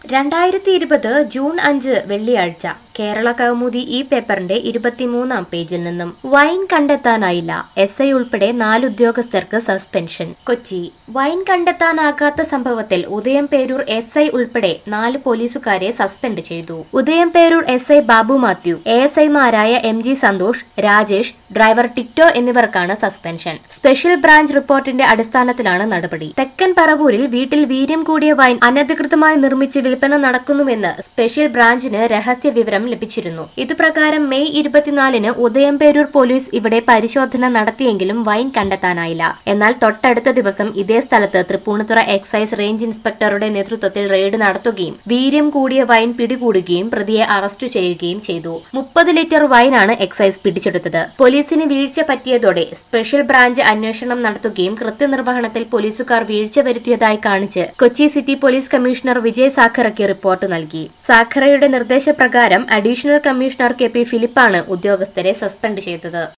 രണ്ടായിരത്തി ഇരുപത് ജൂൺ അഞ്ച് വെള്ളിയാഴ്ച കേരള കൗമുദി ഈ പേപ്പറിന്റെ ഇരുപത്തിമൂന്നാം പേജിൽ നിന്നും വൈൻ കണ്ടെത്താനായില്ല എസ് ഐ ഉൾപ്പെടെ നാല് ഉദ്യോഗസ്ഥർക്ക് സസ്പെൻഷൻ കൊച്ചി വൈൻ കണ്ടെത്താനാകാത്ത സംഭവത്തിൽ ഉദയം പേരൂർ എസ് ഐ ഉൾപ്പെടെ നാല് പോലീസുകാരെ സസ്പെൻഡ് ചെയ്തു Udayam Perur S I Babu Mathew A S ഐമാരായ M G Santhosh Rajesh driver Tito എന്നിവർക്കാണ് സസ്പെൻഷൻ സ്പെഷ്യൽ ബ്രാഞ്ച് റിപ്പോർട്ടിന്റെ അടിസ്ഥാനത്തിലാണ് നടപടി തെക്കൻ പറവൂരിൽ വീട്ടിൽ വീര്യം കൂടിയ വൈൻ അനധികൃതമായി നിർമ്മിച്ച് വിൽപ്പന നടക്കുന്നുവെന്ന് സ്പെഷ്യൽ ബ്രാഞ്ചിന് രഹസ്യ വിവരം ലഭിച്ചിരുന്നു ഇതുപ്രകാരം മെയ് ഇരുപത്തിനാലിന് ഉദയംപേരൂർ പോലീസ് ഇവിടെ പരിശോധന നടത്തിയെങ്കിലും വൈൻ കണ്ടെത്താനായില്ല എന്നാൽ തൊട്ടടുത്ത ദിവസം ഇതേ സ്ഥലത്ത് തൃപ്പൂണിത്തുറ എക്സൈസ് റേഞ്ച് ഇൻസ്പെക്ടറുടെ നേതൃത്വത്തിൽ റെയ്ഡ് നടത്തുകയും വീര്യം കൂടിയ വൈൻ പിടികൂടുകയും പ്രതിയെ അറസ്റ്റ് ചെയ്യുകയും ചെയ്തു മുപ്പത് ലിറ്റർ വൈനാണ് എക്സൈസ് പിടിച്ചെടുത്തത് പോലീസിന് വീഴ്ച പറ്റിയതോടെ സ്പെഷ്യൽ ബ്രാഞ്ച് അന്വേഷണം നടത്തുകയും കൃത്യനിർവഹണത്തിൽ പോലീസുകാർ വീഴ്ച വരുത്തിയതായി കാണിച്ച് Kochi city police commissioner Vijay സാഖറയ്ക്ക് റിപ്പോർട്ട് നൽകി സാഖറയുടെ നിർദ്ദേശപ്രകാരം അഡീഷണൽ കമ്മീഷണർ കെ പി ഫിലിപ്പാണ് ഉദ്യോഗസ്ഥരെ സസ്പെൻഡ് ചെയ്തത്